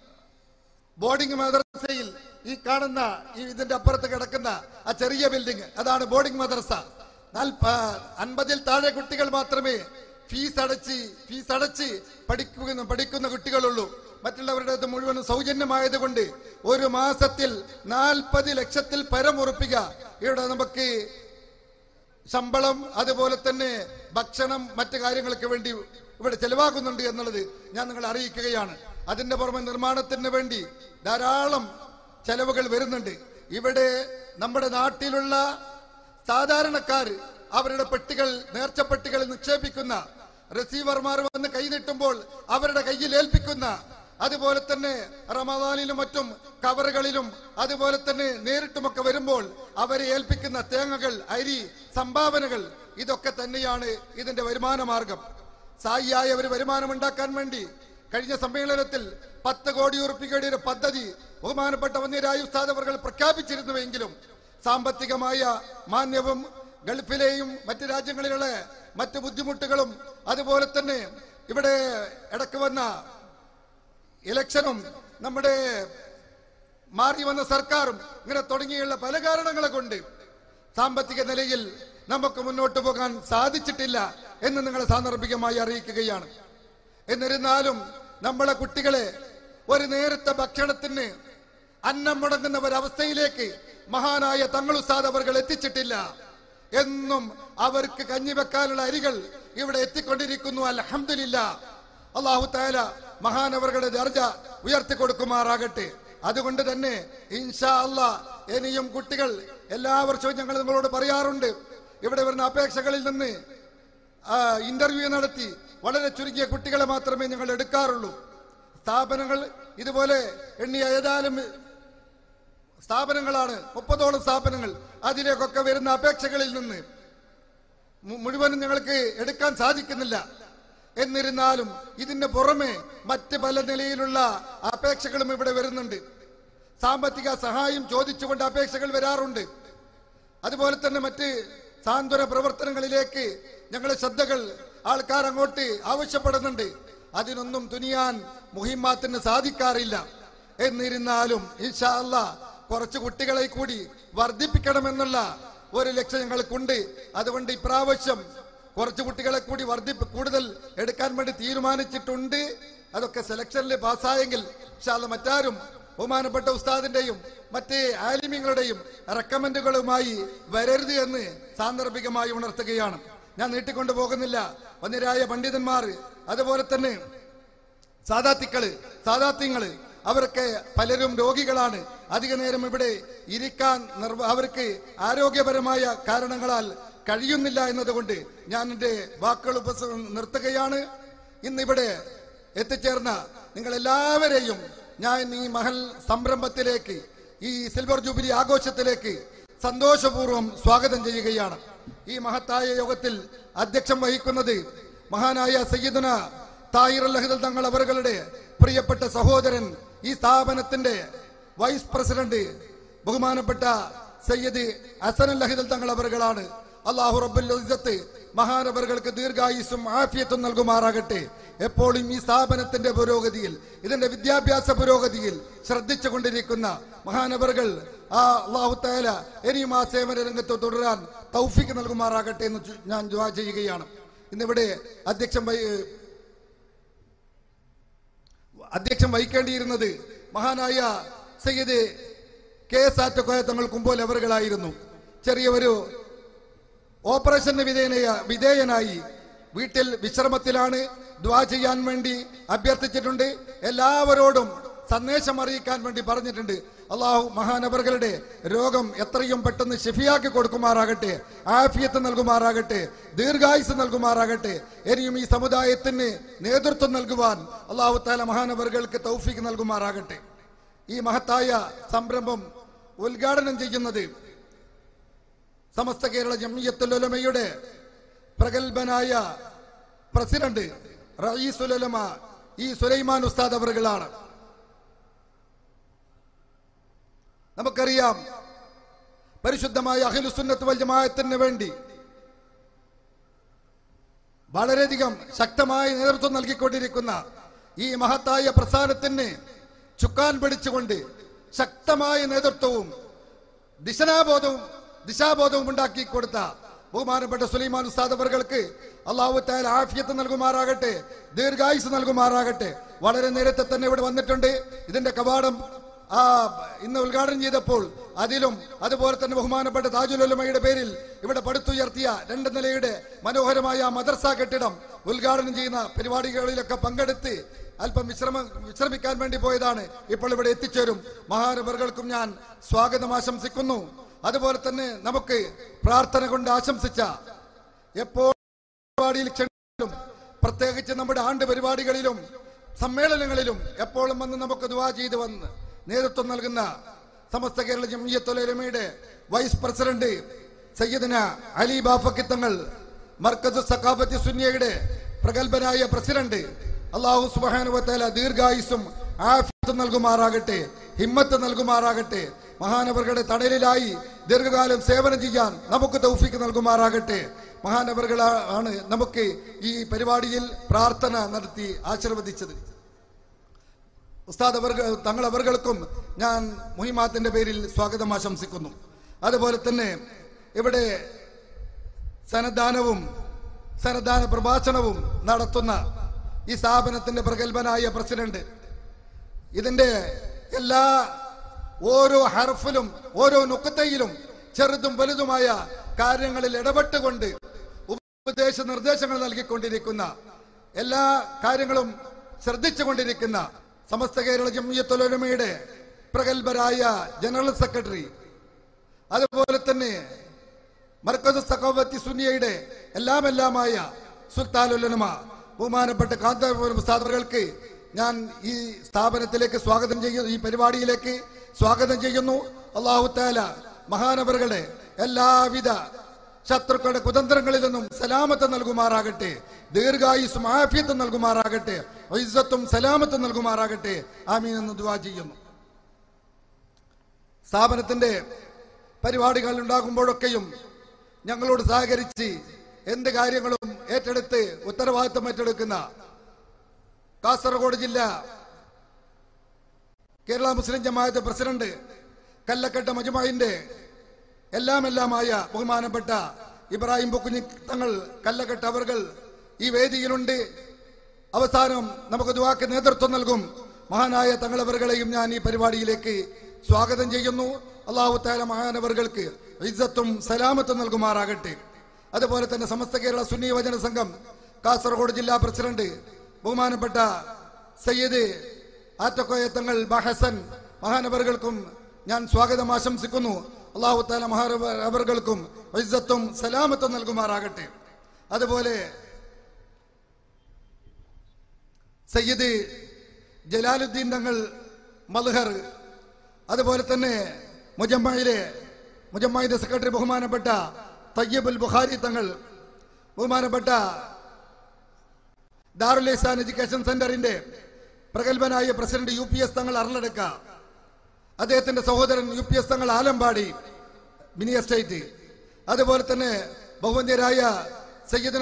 ബോർഡിംഗ് മദ്രസയിൽ ഈ കാണുന്ന ഈ ഇതിന്റെ അപ്പുറത്ത് കിടക്കുന്ന ആ ചെറിയ ബിൽഡിംഗ് അതാണ് ബോർഡിംഗ് മദ്രസ നാൽപ്പ അൻപതിൽ താഴെ കുട്ടികൾ മാത്രമേ ഫീസ് അടച്ച് ഫീസ് അടച്ച് പഠിക്കുന്ന പഠിക്കുന്ന കുട്ടികളുള്ളൂ മറ്റുള്ളവരുടെ അടുത്ത് മുഴുവനും സൗജന്യമായതുകൊണ്ട് ഒരു മാസത്തിൽ നാൽപ്പത് ലക്ഷത്തിൽ പരമുറപ്പിക്കുക ഇവിടെ നമുക്ക് ശമ്പളം അതുപോലെ തന്നെ ഭക്ഷണം മറ്റു കാര്യങ്ങൾക്ക് വേണ്ടി ഇവിടെ ചെലവാക്കുന്നുണ്ട് എന്നുള്ളത് ഞാൻ നിങ്ങളെ അറിയിക്കുകയാണ് അതിന്റെ പുറമെ നിർമ്മാണത്തിന് വേണ്ടി ധാരാളം ചെലവുകൾ വരുന്നുണ്ട് ഇവിടെ നമ്മുടെ നാട്ടിലുള്ള സാധാരണക്കാർ അവരുടെ പെട്ടികൾ നേർച്ച പെട്ടികളിൽ നിക്ഷേപിക്കുന്ന റിസീവർമാർ വന്ന് കൈനീട്ടുമ്പോൾ അവരുടെ കയ്യിൽ ഏൽപ്പിക്കുന്ന അതുപോലെ തന്നെ റമദാനിലും മറ്റും കവറുകളിലും അതുപോലെ തന്നെ നേരിട്ടുമൊക്കെ വരുമ്പോൾ അവരെ ഏൽപ്പിക്കുന്ന തേങ്ങകൾ അരി സംഭാവനകൾ ഇതൊക്കെ തന്നെയാണ് ഇതിന്റെ വരുമാന മാർഗം സായിയായ ഒരു വരുമാനം ഉണ്ടാക്കാൻ വേണ്ടി കഴിഞ്ഞ സമ്മേളനത്തിൽ പത്ത് കോടി ഉറുപ്പികയുടെ ഒരു പദ്ധതി ബഹുമാനപ്പെട്ട വന്യരായ ഉസ്താദ് അവർ പ്രഖ്യാപിച്ചിരുന്നുവെങ്കിലും സാമ്പത്തികമായ മാന്യവും ഗൾഫിലെയും മറ്റ് രാജ്യങ്ങളിലുള്ള മറ്റ് ബുദ്ധിമുട്ടുകളും അതുപോലെ തന്നെ ഇവിടെ ഇടക്ക് വന്ന ഇലക്ഷനും നമ്മുടെ മാറി വന്ന സർക്കാരും ഇങ്ങനെ തുടങ്ങിയുള്ള പല കാരണങ്ങളെ കൊണ്ട് സാമ്പത്തിക നിലയിൽ നമുക്ക് മുന്നോട്ട് പോകാൻ സാധിച്ചിട്ടില്ല എന്ന് നിങ്ങളെ സാന്ദർഭികമായി അറിയിക്കുകയാണ് എന്നിരുന്നാലും നമ്മളെ കുട്ടികളെ ഒരു നേരത്തെ ഭക്ഷണത്തിന് അന്നം മുടങ്ങുന്ന ഒരവസ്ഥയിലേക്ക് മഹാനായ തങ്ങളുസാദ് അവർ എത്തിച്ചിട്ടില്ല എന്നും അവർക്ക് കഞ്ഞി വെക്കാനുള്ള അരികൾ ഇവിടെ എത്തിക്കൊണ്ടിരിക്കുന്നു അൽഹംദുലില്ല അള്ളാഹു താല മഹാനവറുടെ ദർജ ഉയർത്തി കൊടുക്കുമാറാകട്ടെ അതുകൊണ്ട് തന്നെ ഇൻഷാ അല്ലാ ഇനിയും കുട്ടികൾ എല്ലാ വർഷവും ഞങ്ങൾ നിങ്ങളോട് പറയാറുണ്ട് ഇവിടെ വരുന്ന അപേക്ഷകളിൽ നിന്ന് ഇന്റർവ്യൂ നടത്തി വളരെ ചുരുങ്ങിയ കുട്ടികളെ മാത്രമേ ഞങ്ങൾ എടുക്കാറുള്ളൂ സ്ഥാപനങ്ങൾ ഇതുപോലെ എണ്ണിയ ഏതായാലും സ്ഥാപനങ്ങളാണ് മുപ്പതോളം സ്ഥാപനങ്ങൾ അതിലേക്കൊക്കെ വരുന്ന അപേക്ഷകളിൽ നിന്ന് മു- മുഴുവനും ഞങ്ങൾക്ക് എടുക്കാൻ സാധിക്കുന്നില്ല എന്നിരുന്നാലും ഇതിന് പുറമെ മറ്റ് പല നിലയിലുള്ള അപേക്ഷകളും ഇവിടെ വരുന്നുണ്ട് സാമ്പത്തിക സഹായം ചോദിച്ചുകൊണ്ട് അപേക്ഷകൾ വരാറുണ്ട് അതുപോലെ തന്നെ മറ്റ് സാന്ത്വന പ്രവർത്തനങ്ങളിലേക്ക് ഞങ്ങളെ ശ്രദ്ധകൾ ആൾക്കാർ അങ്ങോട്ട് ആവശ്യപ്പെടുന്നുണ്ട് അതിനൊന്നും തുനിയാൻ മുഹിമാത്തിന് സാധിക്കാറില്ല എന്നിരുന്നാലും ഇൻഷാ അല്ലാ കുറച്ച് കുട്ടികളെ കൂടി വർദ്ധിപ്പിക്കണമെന്നുള്ള ഒരു ലക്ഷ്യം ഞങ്ങൾക്കുണ്ട് അതുകൊണ്ട് ഇപ്രാവശ്യം കുറച്ച് കുട്ടികളെ കൂടി വർദ്ധിപ്പ് കൂടുതൽ എടുക്കാൻ വേണ്ടി തീരുമാനിച്ചിട്ടുണ്ട് അതൊക്കെ സെലക്ഷനിൽ പാസ്സായെങ്കിൽ ഇൻഷാ അല്ലാ മറ്റാരും ബഹുമാനപ്പെട്ട ഉസ്താദിന്റെയും മറ്റ് ആലിമ്യങ്ങളുടെയും റെക്കമെൻഡുകളുമായി വരരുത് എന്ന് സാന്ദർഭികമായി ഉണർത്തുകയാണ് ഞാൻ നീട്ടിക്കൊണ്ടു പോകുന്നില്ല വന്യരായ പണ്ഡിതന്മാർ അതുപോലെ തന്നെ സാദാത്തിക്കള് സാദാത്യങ്ങള് അവരൊക്കെ പലരും രോഗികളാണ് അധിക നേരം ഇവിടെ ഇരിക്കാൻ നിർവ അവർക്ക് ആരോഗ്യപരമായ കാരണങ്ങളാൽ കഴിയുന്നില്ല എന്നതുകൊണ്ട് ഞാൻ എന്റെ വാക്കുകൾ ഉപസ നിർത്തുകയാണ് ഇന്നിവിടെ എത്തിച്ചേർന്ന നിങ്ങൾ എല്ലാവരെയും ഞാൻ ഈ മഹൽ സംരംഭത്തിലേക്ക് ഈ സിൽവർ ജൂബിലി ആഘോഷത്തിലേക്ക് സന്തോഷപൂർവ്വം സ്വാഗതം ചെയ്യുകയാണ് ഈ മഹത്തായ യോഗത്തിൽ അധ്യക്ഷം വഹിക്കുന്നത് മഹാനായ സയ്യിദുന താഹിർ ലഹിദൽ തങ്ങൾ അവരുടെ പ്രിയപ്പെട്ട സഹോദരൻ ഈ സ്ഥാപനത്തിന്റെ വൈസ് പ്രസിഡന്റ് ബഹുമാനപ്പെട്ട സയ്യിദ് ഹസൻ ലഹിദൽ തങ്ങൾ അവറുകളാണ് അള്ളാഹു റബ്ബുൽ ഇസ്സത്ത് മഹാനവറുകൾക്ക് ദീർഘായുസും ആഫിയത്തും നൽകുമാറാകട്ടെ എപ്പോഴും ഈ സ്ഥാപനത്തിന്റെ പുരോഗതിയിൽ ഇതിന്റെ വിദ്യാഭ്യാസ പുരോഗതിയിൽ ശ്രദ്ധിച്ചു കൊണ്ടിരിക്കുന്ന മഹാനവറുകൾ ആ അള്ളാഹു താല ഇനിയും ആ സേവന രംഗത്ത് തുടരാൻ തൗഫിക്ക് നൽകുമാറാകട്ടെ എന്ന് ചു- ഞാൻ ദ്വാ ചെയ്യുകയാണ് ഇന്നിവിടെ അധ്യക്ഷൻ വൈ അധ്യക്ഷൻ വഹിക്കേണ്ടിയിരുന്നത് മഹാനായ സയ്യിദ് കെ എസ് ആറ്റക്കോയ തങ്ങൾ കുമ്പോൾ അവറുകളായിരുന്നു ചെറിയ ഒരു ഓപ്പറേഷന് വിധേയനായ വിധേയനായി വീട്ടിൽ വിശ്രമത്തിലാണ് ദ്വാ ചെയ്യാൻ വേണ്ടി അഭ്യർത്ഥിച്ചിട്ടുണ്ട് എല്ലാവരോടും സന്ദേശം അറിയിക്കാൻ വേണ്ടി പറഞ്ഞിട്ടുണ്ട് അള്ളാഹു മഹാനവറുകളുടെ രോഗം എത്രയും പെട്ടെന്ന് ഷിഫിയാക്കി കൊടുക്കുമാറാകട്ടെ ആഫിയത്ത് നൽകുമാറാകട്ടെ ദീർഘായുസ് നൽകുമാറാകട്ടെ ഇനിയും ഈ സമുദായത്തിന് നേതൃത്വം നൽകുവാൻ അള്ളാഹു താല മഹാനവറുകൾക്ക് തൗഫീക്ക് നൽകുമാറാകട്ടെ ഈ മഹത്തായ സംരംഭം ഉദ്ഘാടനം ചെയ്യുന്നത് സമസ്ത കേരള ജമിയത്തുലമയുടെ പ്രഗത്ഭനായ പ്രസിഡന്റ് റയീസുലമ ഈ സുലൈമാൻ ഉസ്താദ് അവറുകളാണ് നമുക്കറിയാം പരിശുദ്ധമായ അഖിലുസുന്നത്ത് വൽ ജമാഅത്തിന് വേണ്ടി വളരെയധികം ശക്തമായ നേതൃത്വം നൽകിക്കൊണ്ടിരിക്കുന്ന ഈ മഹത്തായ പ്രസ്ഥാനത്തിന് ചുക്കാൻ പിടിച്ചുകൊണ്ട് ശക്തമായ നേതൃത്വവും ദിശനാബോധവും ദിശാബോധവും ഉണ്ടാക്കി കൊടുത്ത ബഹുമാനപ്പെട്ട സുലൈമാൻ ഉസ്താദ് അവർക്ക് അള്ളാഹു താല ആഫിയത്ത് നൽകുമാറാകട്ടെ ദീർഘായുസ് നൽകുമാറാകട്ടെ വളരെ നേരത്തെ തന്നെ ഇവിടെ വന്നിട്ടുണ്ട് ഇതിന്റെ കവാടം ആ ഇന്ന് ഉദ്ഘാടനം ചെയ്തപ്പോൾ അതിലും അതുപോലെ തന്നെ ബഹുമാനപ്പെട്ട താജുലുലമയുടെ പേരിൽ ഇവിടെ പടുത്തുയർത്തിയ രണ്ട് നിലയുടെ മനോഹരമായ മദർസ കെട്ടിടം ഉദ്ഘാടനം ചെയ്യുന്ന പരിപാടികളിലൊക്കെ പങ്കെടുത്ത് അല്പം വിശ്രമ വിശ്രമിക്കാൻ വേണ്ടി പോയതാണ് ഇപ്പോൾ ഇവിടെ എത്തിച്ചേരും മഹാനവറുകൾക്കും ഞാൻ സ്വാഗതം ആശംസിക്കുന്നു അതുപോലെ തന്നെ നമുക്ക് പ്രാർത്ഥന കൊണ്ട് ആശംസിച്ച എപ്പോൾ പരിപാടിയിൽ ക്ഷണിച്ചാലും പ്രത്യേകിച്ച് നമ്മുടെ ആണ്ട് പരിപാടികളിലും സമ്മേളനങ്ങളിലും എപ്പോഴും വന്ന് നമുക്ക് ദുവാ ചെയ്ത് വന്ന് നേതൃത്വം നൽകുന്ന സമസ്ത കേരള ജമിയത്തുലമയുടെ വൈസ് പ്രസിഡന്റ് സയ്യിദന അലി ബാഫക്കിത്തങ്ങൾ മർക്കസ് സക്കാഫത്തി സുന്നിയയുടെ പ്രഗത്ഭനായ പ്രസിഡന്റ് അള്ളാഹു സുബാനുവത്തേല ദീർഘായുസും ആഫിയത്തും നൽകുമാറാകട്ടെ ഹിമ്മത്ത് നൽകുമാറാകട്ടെ മഹാനവറുകളുടെ തടലിലായി ദീർഘകാലം സേവനം ചെയ്യാൻ നമുക്ക് തൗഫീക്ക് നൽകുമാറാകട്ടെ മഹാനവറുകളാണ് നമുക്ക് ഈ പരിപാടിയിൽ പ്രാർത്ഥന നടത്തി ആശീർവദിച്ചത് ഉസ്താദ് അവർ തങ്ങളവർകൾക്കും ഞാൻ മുഹിമാത്തിന്റെ പേരിൽ സ്വാഗതം ആശംസിക്കുന്നു അതുപോലെ തന്നെ ഇവിടെ സന്നദ്ധാനവും സന്നദ്ധാന പ്രഭാഷണവും നടത്തുന്ന ഈ സ്ഥാപനത്തിന്റെ പ്രഗത്ഭനായ പ്രസിഡന്റ് ഇതിന്റെ എല്ലാ ഓരോ ഹർഫിലും ഓരോ നുക്കത്തയിലും ചെറുതും വലുതുമായ കാര്യങ്ങളിൽ ഇടപെട്ടുകൊണ്ട് ഉപദേശ നിർദ്ദേശങ്ങൾ നൽകിക്കൊണ്ടിരിക്കുന്ന എല്ലാ കാര്യങ്ങളും ശ്രദ്ധിച്ചുകൊണ്ടിരിക്കുന്ന സമസ്ത കേരള ജമിയത്തൊലമയുടെ പ്രഗത്ഭരായ ജനറൽ സെക്രട്ടറി അതുപോലെ തന്നെ മർക്കസ് സഖാവത്തി സുന്നിയയുടെ എല്ലാം എല്ലാമായ സുൽത്താലുലമ ബഹുമാനപ്പെട്ട കാന്തപുരം സ്ഥാപകർക്ക് ഞാൻ ഈ സ്ഥാപനത്തിലേക്ക് സ്വാഗതം ചെയ്യുന്നു ഈ പരിപാടിയിലേക്ക് സ്വാഗതം ചെയ്യുന്നു അള്ളാഹു താല മഹാനവറുകളെ എല്ലാവിധ ശത്രുക്കളുടെ കുതന്ത്രങ്ങളിൽ നിന്നും സലാമത്ത് നൽകുമാറാകട്ടെ ദീർഘായുസും ആഫിയത്തും നൽകുമാറാകട്ടെ ഇസ്സത്തും സലാമത്തും നൽകുമാറാകട്ടെ ആമീൻ എന്ന് ദുവാ ചെയ്യുന്നു സ്ഥാപനത്തിന്റെ പരിപാടികൾ ഉണ്ടാകുമ്പോഴൊക്കെയും ഞങ്ങളോട് സഹകരിച്ച് എന്ത് കാര്യങ്ങളും ഏറ്റെടുത്ത് ഉത്തരവാദിത്വം ഏറ്റെടുക്കുന്ന കാസർഗോഡ് ജില്ല കേരള മുസ്ലിം ജമാഅത്ത് പ്രസിഡന്റ് കല്ലക്കട്ട മജുമായിന്റെ എല്ലാം എല്ലാമായ ബഹുമാനപ്പെട്ട ഇബ്രാഹിം ബുക്കുഞ്ഞി തങ്ങൾ കല്ലക്കട്ട അവർകൾ ഈ വേദിയിലുണ്ട് അവസാനം നമുക്ക് ദുവാക്ക് നേതൃത്വം നൽകും മഹാനായ തങ്ങളവറുകളെയും ഞാൻ ഈ പരിപാടിയിലേക്ക് സ്വാഗതം ചെയ്യുന്നു അള്ളാഹു താല മഹാനവറുകൾക്ക് ഇജ്ജത്തും സലാമത്തും നൽകുമാറാകട്ടെ അതുപോലെ തന്നെ സമസ്ത കേരള സുന്നി വചന സംഘം കാസർഗോഡ് ജില്ലാ പ്രസിഡന്റ് ബഹുമാനപ്പെട്ട സയ്യിദ് ആറ്റക്കോയ തങ്ങൾ ബഹസൻ മഹാനവറുകൾക്കും ഞാൻ സ്വാഗതം ആശംസിക്കുന്നു അള്ളാഹു താല മഹാനവറുകൾക്കും ഇജ്ജത്തും സലാമത്തും നൽകുമാറാകട്ടെ അതുപോലെ സയ്യിദ് ജലാലുദ്ദീൻ തങ്ങൾ മൽഹർ അതുപോലെ തന്നെ മുജമ്മയിലെ മുജമ്മയുടെ സെക്രട്ടറി ബഹുമാനപ്പെട്ട തയ്യബുൽ ബുഖാരി തങ്ങൾ ബഹുമാനപ്പെട്ട ദാറുൽ ഇഹ്സാൻ എഡ്യൂക്കേഷൻ സെന്ററിന്റെ പ്രഗത്ഭനായ പ്രസിഡന്റ് യു പി എസ് തങ്ങൾ അറളെടുക്ക അദ്ദേഹത്തിന്റെ സഹോദരൻ യു പി എസ് തങ്ങൾ ആലമ്പാടി മിനി എസ്റ്റേറ്റ് അതുപോലെ തന്നെ ബഹുവന്യരായ സയ്യിദന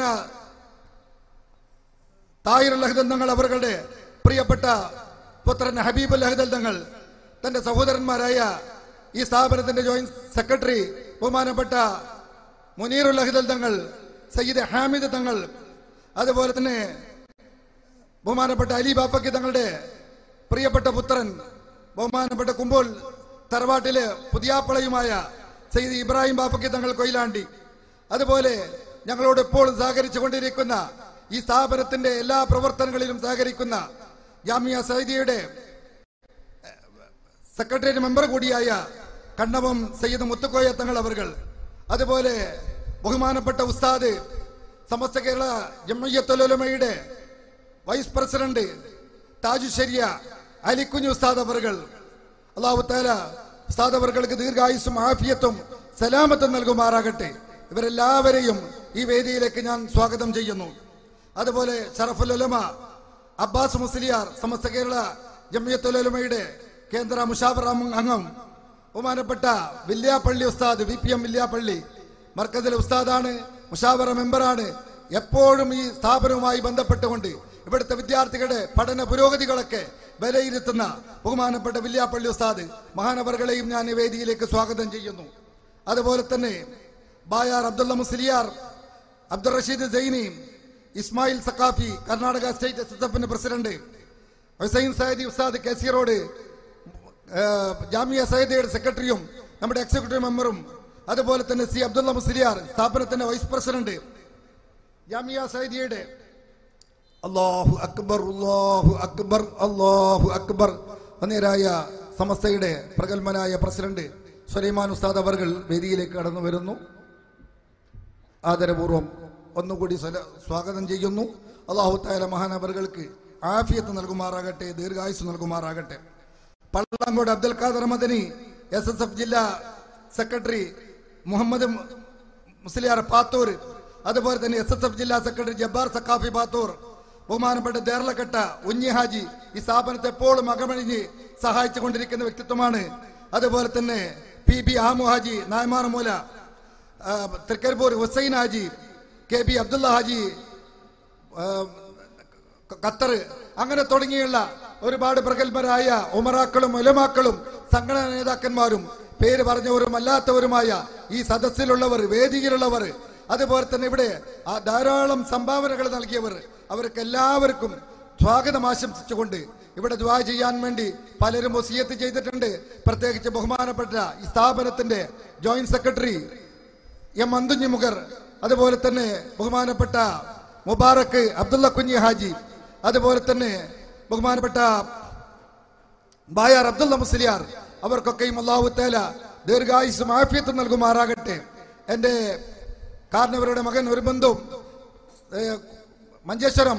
താഹിറുൽ അഹ്ദൽ തങ്ങൾ അവരുടെ പ്രിയപ്പെട്ട പുത്രൻ ഹബീബുൽ അഹ്ദൽ തങ്ങൾ തന്റെ സഹോദരന്മാരായ ഈ സ്ഥാപനത്തിന്റെ ജോയിന്റ് സെക്രട്ടറി ബഹുമാനപ്പെട്ട മുനീറുൽ അഹ്ദൽ തങ്ങൾ സയ്യിദ് ഹാമിദ് തങ്ങൾ അതുപോലെ തന്നെ ബഹുമാനപ്പെട്ട അലി ബാപ്പയ്ക്ക് തങ്ങളുടെ പ്രിയപ്പെട്ട പുത്രൻ ബഹുമാനപ്പെട്ട കുമ്പോൾ തറവാട്ടിലെ പുതിയാപ്പളയുമായ സയ്യിദ് ഇബ്രാഹിം ബാപ്പയ്ക്ക് തങ്ങൾ കൊയിലാണ്ടി അതുപോലെ ഞങ്ങളോട് എപ്പോഴും സഹകരിച്ചു കൊണ്ടിരിക്കുന്ന ഈ സ്ഥാപനത്തിന്റെ എല്ലാ പ്രവർത്തനങ്ങളിലും സഹകരിക്കുന്ന ജാമിയ സൈദിയുടെ സെക്രട്ടേറിയറ്റ് മെമ്പർ കൂടിയായ കണ്ണവം സയ്യിദ് മുത്തുക്കോയ തങ്ങൾ അവർകൾ അതുപോലെ ബഹുമാനപ്പെട്ട ഉസ്താദ് സമസ്ത കേരള ജമ്മയ്യത്തൊലമയുടെ വൈസ് പ്രസിഡന്റ് താജു ശരിയ അലിക്കുഞ്ഞു ഉസ്താദ് അവർകൾ അള്ളാഹു താല ഉസ്താദ് അവർകൾക്ക് ദീർഘായുസും ആഫിയത്തും സലാമത്തും നൽകുമാറാകട്ടെ ഇവരെല്ലാവരെയും ഈ വേദിയിലേക്ക് ഞാൻ സ്വാഗതം ചെയ്യുന്നു അതുപോലെ ഷറഫുൽ ഉലമ അബ്ബാസ് മുസ്ലിയാർ സമസ്ത കേരള ജമ്മിയത്തുലമയുടെ കേന്ദ്ര മുഷാവർ അംഗം ബഹുമാനപ്പെട്ട വില്യാപ്പള്ളി ഉസ്താദ് വി പി എം വില്യാപ്പള്ളി മർക്കസിലെ ഉസ്താദാണ് മുഷാവറ മെമ്പറാണ് എപ്പോഴും ഈ സ്ഥാപനവുമായി ബന്ധപ്പെട്ടുകൊണ്ട് ഇവിടുത്തെ വിദ്യാർത്ഥികളുടെ പഠന പുരോഗതികളൊക്കെ വിലയിരുത്തുന്ന ബഹുമാനപ്പെട്ട വില്യാപ്പള്ളി ഉസ്താദ് മഹാനവറുകളെയും ഞാൻ ഈ വേദിയിലേക്ക് സ്വാഗതം ചെയ്യുന്നു അതുപോലെ തന്നെ Bayar Abdulla Musliyar Abdul Rasheed Saini Ismail Saqafi Karnataka state S S എഫിന്റെ പ്രസിഡന്റ് ഹുസൈൻ സയ്യിദി ഉസ്താദ് കസീറോട് ജാമിയ സയ്യിദയുടെ സെക്രട്ടറിയും നമ്മുടെ എക്സിക്യൂട്ടീവ് മെമ്പറും അതുപോലെ തന്നെ സി അബ്ദുള്ള മുസ്ലിയാർ സ്ഥാപനത്തിന്റെ വൈസ് പ്രസിഡന്റ് ജാമിയ സയ്യിദിയുടെ അള്ളാഹു അക്ബർ അള്ളാഹു അക്ബർ അള്ളാഹു അക്ബർ അന്നേരായ സമസ്തയുടെ പ്രഗത്ഭനായ പ്രസിഡന്റ് സുലൈമാൻ ഉസ്താദ് അവർകൾ വേദിയിലേക്ക് കടന്നു വരുന്നു ആദരപൂർവം ഒന്നുകൂടി സല- സ്വാഗതം ചെയ്യുന്നു അള്ളാഹു താല മഹാനവറുകൾക്ക് ആഫിയത്ത് നൽകുമാറാകട്ടെ ദീർഘായുസ് നൽകുമാറാകട്ടെ Pallangode Abdul Khader Madani S S F ജില്ലാ സെക്രട്ടറി മുഹമ്മദ് മു- മുസ്ലിയാർ പാത്തൂർ അതുപോലെ തന്നെ എസ് എസ് എഫ് ജില്ലാ സെക്രട്ടറി ജബ്ബാർ സക്കാഫി പാത്തൂർ ബഹുമാനപ്പെട്ട ദേർലക്കട്ട ഉഞ്ഞി ഹാജി ഈ സ്ഥാപനത്തെ എപ്പോഴും അകമഴിഞ്ഞ് സഹായിച്ചു കൊണ്ടിരിക്കുന്ന വ്യക്തിത്വമാണ് അതുപോലെ തന്നെ പി ബി ആമു ഹാജി നായ്മാർ മൂല ആ, തൃക്കരിപ്പൂർ ഹുസൈൻ ഹാജി കെ ബി അബ്ദുള്ള ഹാജി ആ, ക- ഖത്തർ അങ്ങനെ തുടങ്ങിയുള്ള ഒരുപാട് പ്രഗത്ഭരായ ഉമറാക്കളും ഉലമാക്കളും സംഘടനാ നേതാക്കന്മാരും പേര് പറഞ്ഞവരും അല്ലാത്തവരുമായ ഈ സദസ്സിലുള്ളവർ വേദിയിലുള്ളവർ അതുപോലെ തന്നെ ഇവിടെ ആ ധാരാളം സംഭാവനകൾ നൽകിയവർ അവർക്ക് എല്ലാവർക്കും സ്വാഗതം ആശംസിച്ചുകൊണ്ട് ഇവിടെ ദ്വാ ചെയ്യാൻ വേണ്ടി പലരും ഒസിയത്ത് ചെയ്തിട്ടുണ്ട് പ്രത്യേകിച്ച് ബഹുമാനപ്പെട്ട ഈ സ്ഥാപനത്തിന്റെ joint secretary M Anthunhi Mugar അതുപോലെ തന്നെ ബഹുമാനപ്പെട്ട മുബാറക്ക് അബ്ദുള്ള കുഞ്ഞി ഹാജി അതുപോലെ തന്നെ ബഹുമാനപ്പെട്ട ബായാർ അബ്ദുള്ള മുസ്ലിയാർ അവർക്കൊക്കെയും അള്ളാഹു തേല ദീർഘായുസും ആഫിയത്തും നൽകുമാറാകട്ടെ എൻ്റെ കാരണവരുടെ മകൻ ഒരു ബന്ധുവും ഏ, മഞ്ചേശ്വരം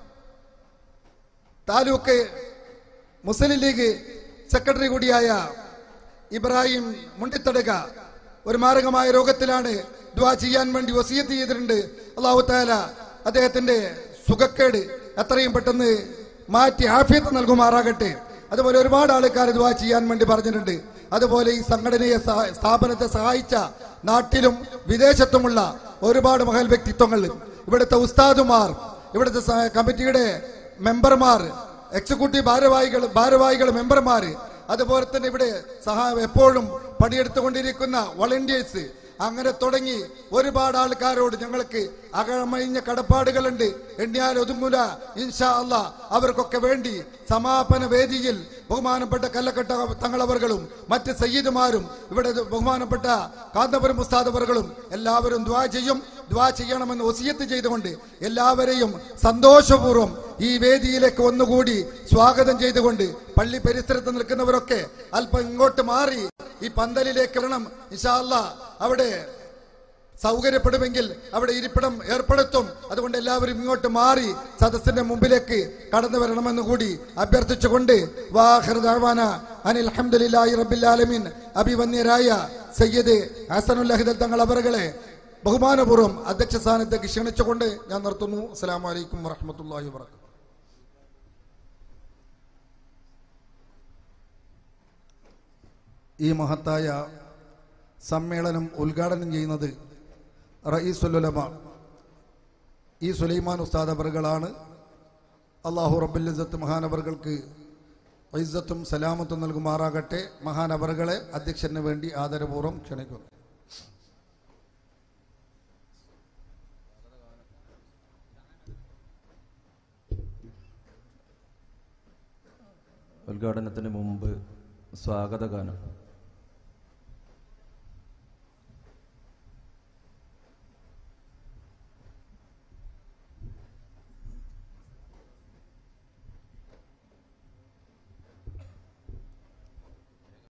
താലൂക്ക് മുസ്ലിം ലീഗ് സെക്രട്ടറി കൂടിയായ ഇബ്രാഹിം മുണ്ടിത്തടുക ഒരു മാരകമായ രോഗത്തിലാണ് ദ്വാ ചെയ്യാൻ വേണ്ടി വസീയത്ത് ചെയ്തിട്ടുണ്ട് അള്ളാഹു താല അദ്ദേഹത്തിന്റെ സുഖക്കേട് എത്രയും പെട്ടെന്ന് മാറ്റി ആഫിയത്ത് നൽകുമാറാകട്ടെ അതുപോലെ ഒരുപാട് ആൾക്കാർ ദ്വാ ചെയ്യാൻ വേണ്ടി പറഞ്ഞിട്ടുണ്ട് അതുപോലെ ഈ സംഘടനയെ സഹ- സ്ഥാപനത്തെ സഹായിച്ച നാട്ടിലും വിദേശത്തുമുള്ള ഒരുപാട് മഹൽ വ്യക്തിത്വങ്ങൾ ഇവിടുത്തെ ഉസ്താദുമാർ ഇവിടുത്തെ സ- കമ്മിറ്റിയുടെ മെമ്പർമാർ എക്സിക്യൂട്ടീവ് ഭാരവാഹികൾ ഭാരവാഹികൾ മെമ്പർമാർ അതുപോലെ തന്നെ ഇവിടെ സഹാ എപ്പോഴും പണിയെടുത്തുകൊണ്ടിരിക്കുന്ന വളണ്ടിയേഴ്സ് അങ്ങനെ തുടങ്ങി ഒരുപാട് ആൾക്കാരോട് ഞങ്ങൾക്ക് അകമഴിഞ്ഞ കടപ്പാടുകളുണ്ട് എണ്ണിയാൽ ഒതുങ്ങൂല ഇൻഷാ അല്ലാ അവർക്കൊക്കെ വേണ്ടി സമാപന വേദിയിൽ ബഹുമാനപ്പെട്ട കല്ലക്കട്ട തങ്ങളവர்களுം മറ്റ് സയ്യിദുമാരും ഇവിടെ ബഹുമാനപ്പെട്ട കാന്തപുരം ഉസ്താദവറുകളും എല്ലാവരും ദ്വാ ചെയ്യും ദ്വാ ചെയ്യണമെന്ന് ഒസിയത്ത് ചെയ്തുകൊണ്ട് എല്ലാവരെയും സന്തോഷപൂർവ്വം ഈ വേദിയിലേക്ക് ഒന്നുകൂടി സ്വാഗതം ചെയ്തുകൊണ്ട് പള്ളി പരിസരത്ത് നിൽക്കുന്നവരൊക്കെ അല്പം ഇങ്ങോട്ട് മാറി ഈ പന്തലിലേക്ക് വരണം ഇൻഷാ അല്ലാ അവിടെ സൗകര്യപ്പെടുമെങ്കിൽ അവിടെ ഇരിപ്പിടം ഏർപ്പെടുത്തും അതുകൊണ്ട് എല്ലാവരും ഇങ്ങോട്ട് മാറി സദസ്സിന്റെ മുമ്പിലേക്ക് കടന്നു വരണമെന്ന് കൂടി അഭ്യർത്ഥിച്ചുകൊണ്ട് വാഹൃദാന അനിൽ അഹമ്മദില്ലാഹി റബ്ബിൽ ആലമീൻ അഭിവന്യരായ സയ്യിദ് ഹസനുൽ അഹിദൽ തങ്ങൾ അവറുകളെ ബഹുമാനപൂർവ്വം അധ്യക്ഷ സ്ഥാനത്തേക്ക് ക്ഷണിച്ചുകൊണ്ട് ഞാൻ നിർത്തുന്നു അസ്സലാമു അലൈക്കും വറഹ്മത്തുള്ളാഹി വബറകാതുഹു ഈ മഹത്തായ സമ്മേളനം ഉദ്ഘാടനം ചെയ്യുന്നത് റയീസുലുലമ ഈ സുലൈമാൻ ഉസ്താദ് അവറുകളാണ് അള്ളാഹു റബ്ബുലിസത്ത് മഹാനവറുകൾക്ക് ഇസ്സത്തും സലാമത്തും നൽകുമാറാകട്ടെ മഹാനവറുകളെ അധ്യക്ഷന് വേണ്ടി ആദരപൂർവ്വം ക്ഷണിക്കുന്നു ഉദ്ഘാടനത്തിന് മുമ്പ് സ്വാഗതഗാനം